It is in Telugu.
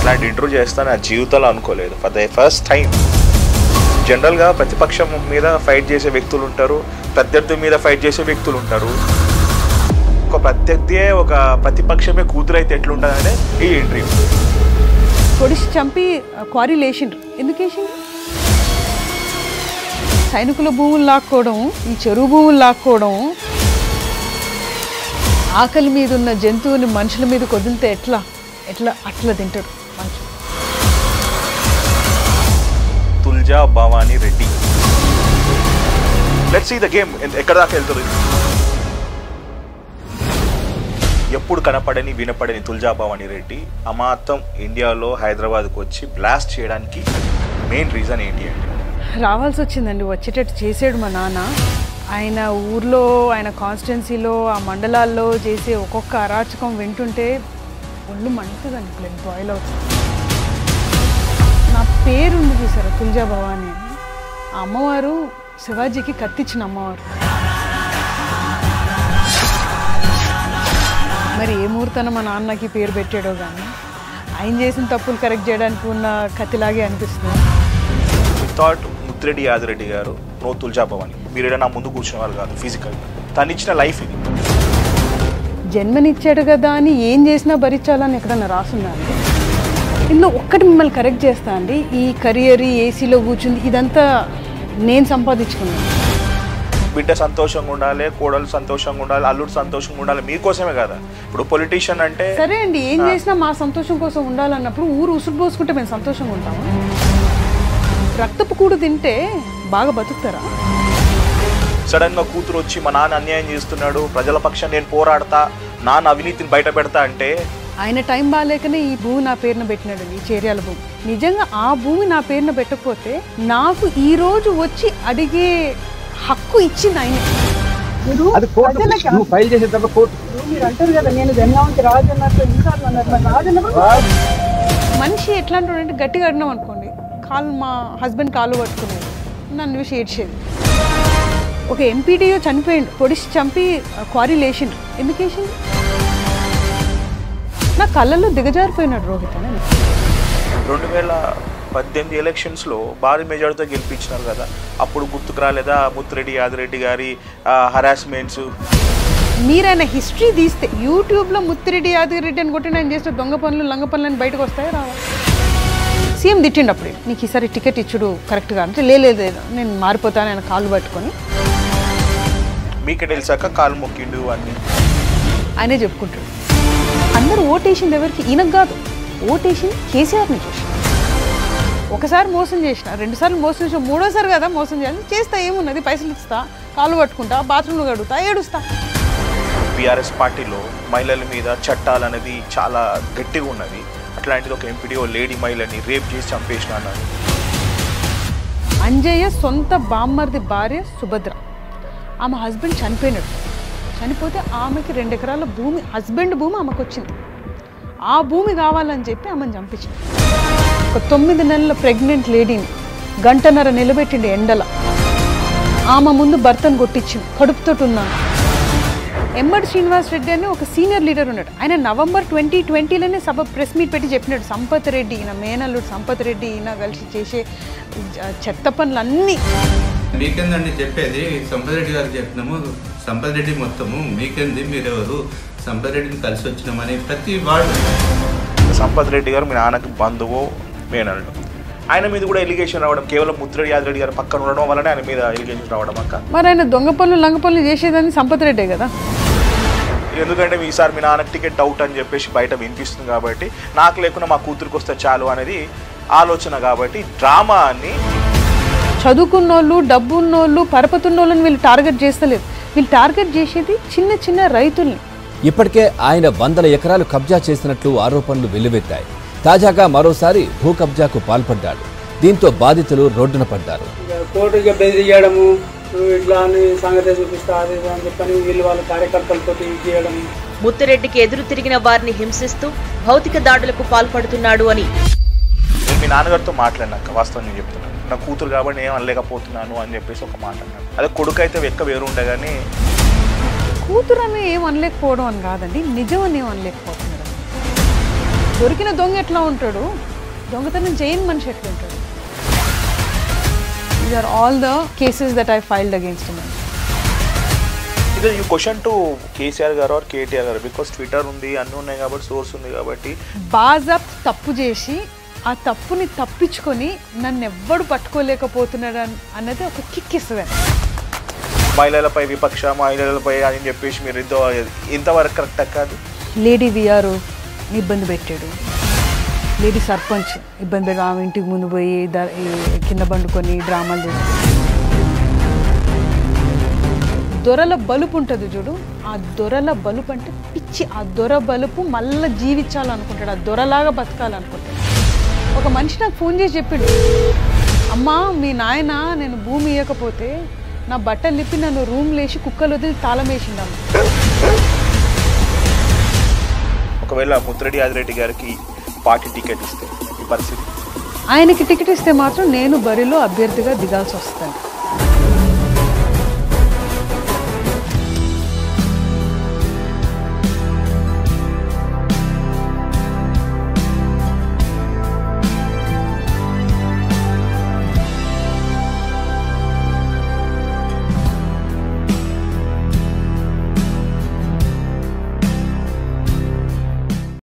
ఇట్లాంటి ఇంటర్వ్యూ చేస్తా నా జీవితంలో అనుకోలేదు ఫర్ ద ఫస్ట్ టైం జనరల్గా ప్రతిపక్షం మీద ఫైట్ చేసే వ్యక్తులు ఉంటారు ప్రత్యర్థి మీద ఫైట్ చేసే వ్యక్తులు ఉంటారు ఒక ప్రత్యర్థియే ఒక ప్రతిపక్షమే కూతురు అయితే ఎట్లుంటుందనే ఈ ఇంటర్వ్యూ పొడిచి చంపి క్వారీ లేచిండ్రు ఎందుకు వేసిండ్రు సైనికుల భూములు లాక్కోవడం ఈ చెరువు భూములు లాక్కోవడం ఆకలి మీద ఉన్న జంతువుని మనుషుల మీద వదిలితే ఎట్లా ఎట్లా అట్లా తింటాడు మనుషులు Tulja Bhavani Reddy let's see the game ఎక్కడ దాకా వెళ్తుంది ఎప్పుడు కనపడని వినపడని తుల్జా భవానీ రెడ్డి అమాతం ఇండియాలో హైదరాబాద్కి వచ్చి బ్లాస్ట్ చేయడానికి మెయిన్ రీజన్ ఏంటి అంటే రావాల్సి వచ్చిందండి వచ్చేటట్టు చేసాడు మా నాన్న ఆయన ఊర్లో ఆయన కాన్స్టిట్యున్సీలో ఆ మండలాల్లో చేసే ఒక్కొక్క అరాచకం వింటుంటే ఒళ్ళు మండుతుందండి బ్లడ్ బాయిల్ అవుతుంది నా పేరు ఉంది చూసారా తుల్జా భవాని అని ఆ అమ్మవారు శివాజీకి కత్తిచ్చిన అమ్మవారు మరి ఏ ముహూర్తాన మా నాన్నకి పేరు పెట్టాడో కానీ ఆయన చేసిన తప్పులు కరెక్ట్ చేయడానికి ఉన్న కత్తిలాగే అనిపిస్తుంది థాట్ ముత్తిరెడ్డి యాదిరెడ్డి గారు నో తుల్జా భవానీ మీరు ఏదైనా ముందు కూర్చున్న వాళ్ళు కాదు ఫిజికల్ తను ఇచ్చిన లైఫ్ ఇది జన్మనిచ్చాడు కదా అని ఏం చేసినా భరించాలని ఎక్కడన్నా రాసుందండి ఇందులో ఒక్కటి మిమ్మల్ని కరెక్ట్ చేస్తా అండి ఈ కెరియర్ ఈ ఏసీలో కూర్చుంది ఇదంతా నేను సంపాదించుకున్నాను బిడ్డ సంతోషంగా ఉండాలి కోడలు సంతోషంగా ఉండాలి అల్లుడు సంతోషంగా ఉండాలి మీకోసమే కదా ఇప్పుడు పొలిటీషియన్ అంటే సరే అండి ఏం చేసినా మా సంతోషం కోసం ఉండాలన్నప్పుడు ఊరు ఉసురు పోసుకుంటే మేము సంతోషంగా ఉంటాము రక్తపు కూడు తింటే బాగా బతుకుతారా సడన్ గా కూతురు వచ్చి మా నాన్న అన్యాయం చేస్తున్నాడు ప్రజల పక్షం నేను పోరాడతా నాన్న అవినీతిని బయట పెడతా అంటే ఆయన టైం బాగాలేకనే ఈ భూమి నా పేరున పెట్టినాడండి ఈ చేర్యాల భూమి నిజంగా ఆ భూమి నా పేరున పెట్టకపోతే నాకు ఈ రోజు వచ్చి అడిగే హక్కు ఇచ్చింది ఆయన అది కోర్టు నువ్వు ఫైల్ చేసేటప్పుడు కోర్టు మీరు అంటారు కదా నేను జన్మాంతి రాజు అన్నట్టు ఇన్సార్లు అన్నారు మరి రాజు అన్నప్పుడు మనిషి ఎట్లాంటి అంటే గట్టిగా అడినాం అనుకోండి కాలు మా హస్బెండ్ కాలు పట్టుకునేది నన్ను చూసి ఏడ్చేది ఒక ఎంపీడీఓ చనిపోయిండు పొడిచి చంపి క్వారీ లేచిండు ఎందుకు వేసిండు నా కళ్ళల్లో దిగజారిపోయినాడు రోహిత్ అని రెండు వేల పద్దెనిమిది ఎలక్షన్స్లో భారీ మెజార్టీతో గెలిపించినారు కదా అప్పుడు గుర్తుకు రాలేదా ముత్తిరెడ్డి యాదిరెడ్డి గారి హరాస్మెంట్స్ మీరైన హిస్టరీ తీస్తే యూట్యూబ్లో ముత్తిరెడ్డి యాదగిరెడ్డి అని కొట్టి నేను చేస్తే దొంగ పనులు లంగ పనులు అని బయటకు వస్తాయా రావా సీఎం తిట్టిండు అప్పుడు నీకు ఈసారి టికెట్ ఇచ్చుడు కరెక్ట్గా అంటే "లే, లేదు లేదు నేను మారిపోతాను ఆయన కాలు పట్టుకొని మీకే తెలిసాక కాలు మొక్కిండు అన్ని ఆయనే చెప్పుకుంటాడు అందరూ ఓటేసింది ఎవరికి ఈయనకు కాదు ఓటేసింది కేసీఆర్ని చూసి ఒకసారి మోసం చేసిన రెండుసార్లు మోసం చేసిన మూడోసారి కదా మోసం చేయాలి చేస్తా ఏమున్నది పైసలు ఇస్తా కాలు పట్టుకుంటా బాత్రూంలో కడుగుతా ఏడుస్తా బీఆర్ఎస్ పార్టీలో మహిళల మీద చట్టాలు అనేది చాలా గట్టిగా ఉన్నది అట్లాంటిది ఒక ఎంపీడీఓ లేడీ మహిళని రేప్ చేసి చంపేసిన అన్నారు అంజయ్య సొంత బామ్మర్ది భార్య సుభద్ర ఆమె హస్బెండ్ చనిపోయినాడు చనిపోతే ఆమెకి రెండు ఎకరాల భూమి హస్బెండ్ భూమి ఆమెకు వచ్చింది ఆ భూమి కావాలని చెప్పి ఆమెను చంపించింది ఒక తొమ్మిది నెలల ప్రెగ్నెంట్ లేడీని గంటన్నర నిలబెట్టిండు ఎండల ఆమె ముందు భర్తను కొట్టించింది కడుపుతోటి ఉన్నాను ఎంబడి శ్రీనివాస్ రెడ్డి అని ఒక సీనియర్ లీడర్ ఉన్నాడు ఆయన నవంబర్ ట్వంటీ ట్వంటీలోనే సభ ప్రెస్ మీట్ పెట్టి చెప్పినాడు సంపత్ రెడ్డి ఈయన మేనల్లుడు సంపత్ రెడ్డి ఈయన కలిసి చేసే జ- చెత్త పనులన్నీ మీకేందండి చెప్పేది సంపత్ రెడ్డి గారికి చెప్పినాము సంపత్ రెడ్డి మొత్తము మీకేంది మీరెవరు సంపత్ రెడ్డిని కలిసి వచ్చినామని ప్రతి వాడు సంపత్ రెడ్డి గారు మీ నాన్నకి బంధువు మేనల్లుడు ఆయన మీద కూడా ఎలిగేషన్ రావడం కేవలం ముత్తిరెడ్డి యాదరెడ్డి గారు పక్కన ఉండడం వల్లనే ఆయన మీద ఎలిగేషన్ రావడం అక్క మరి ఆయన దొంగ పనులు లంగ పనులు చేసేదని సంపత్ రెడ్డే కదా ఎందుకంటే ఈసారి మీ నాన్నకి టికెట్ అవుట్ అని చెప్పేసి బయట వినిపిస్తుంది కాబట్టి నాకు లేకుండా మా కూతురికి వస్తే చాలు అనేది ఆలోచన కాబట్టి డ్రామా అని చదువుకున్నోళ్ళు డబ్బు ఉన్నోళ్ళు పరపతున్నోళ్ళని వీళ్ళు టార్గెట్ చేస్తలేదు వీళ్ళు టార్గెట్ చేసేది చిన్న చిన్న రైతుల్ని ఇప్పటికే ఆయన వందల ఎకరాలు కబ్జా చేసినట్లు ఆరోపణలు వెల్లువెత్తాయి తాజాగా మరోసారి భూ కబ్జాకు పాల్పడ్డాడు దీంతో బాధితులు రోడ్డున పడ్డారు కోర్టుగా బెదిరియడము నువ్వు ఇట్లా అని సంగతి చూపిస్తా అది ఇది అని చెప్పని వీళ్ళు వాళ్ళ కార్యకర్తలతో ఇది చేయడం ముత్తిరెడ్డికి ఎదురు తిరిగిన వారిని హింసిస్తూ భౌతిక దాడులకు పాల్పడుతున్నాడు అని నేను మీ నాన్నగారితో మాట్లాడినాక వాస్తవం నేను చెప్తున్నాను నా కూతురు కాబట్టి నేను అనలేకపోతున్నాను అని చెప్పేసి ఒక మాట అన్నాడు అదే కొడుకు అయితే వెక్క వేరు ఉండే కానీ కూతురు అని ఏం అనలేకపోవడం అని కాదండి నిజం అని ఏం అనలేకపోతున్నారు దొరికిన దొంగ ఎట్లా ఉంటాడు దొంగతనం చేయని మనిషి ఎట్లా ఉంటాడు these are all the cases that I filed against my ఇది ఈ క్వశ్చన్ టు కేసీఆర్ గారు ఆర్ కేటీఆర్ గారు బికాస్ ట్విట్టర్ ఉంది అన్నీ ఉన్నాయి కాబట్టి సోర్స్ ఉంది కాబట్టి బాజాప్ తప్పు చేసి ఆ తప్పుని తప్పించుకొని నన్ను ఎవ్వడు పట్టుకోలేకపోతున్నాడు అన్- అన్నది ఒక కిక్ ఇస్తుంది మహిళలపై విపక్ష మహిళలపై అని చెప్పేసి మీరు ఎంతో ఇంతవరకు కరెక్ట్ కాదు లేడీ విఆర్ ఇబ్బంది పెట్టాడు లేడీ సర్పంచ్ ఇబ్బంది పెట్టి ఆమె ఇంటికి ముందు పోయి ద- ఈ కింద పండుకొని డ్రామాలు చేసి దొరల బలుపు ఉంటుంది చూడు ఆ దొరల బలుపు అంటే పిచ్చి ఆ దొర బలుపు మళ్ళీ జీవించాలనుకుంటాడు ఆ దొరలాగా బతకాలనుకుంటాడు ఒక మనిషి నాకు ఫోన్ చేసి చెప్పిండు అమ్మా మీ నాయన నేను భూమి ఇవ్వకపోతే నా బట్టలు లిప్పి నన్ను రూమ్ లేచి కుక్కలు వదిలి తాళం వేసిండమ్మ ఒకవేళ ముద్రెడ్డి యాదిరెడ్డి గారికి పార్టీ టికెట్ ఇస్తే ఈ పరిస్థితి ఆయనకి టికెట్ ఇస్తే మాత్రం నేను బరిలో అభ్యర్థిగా దిగాల్సి వస్తాను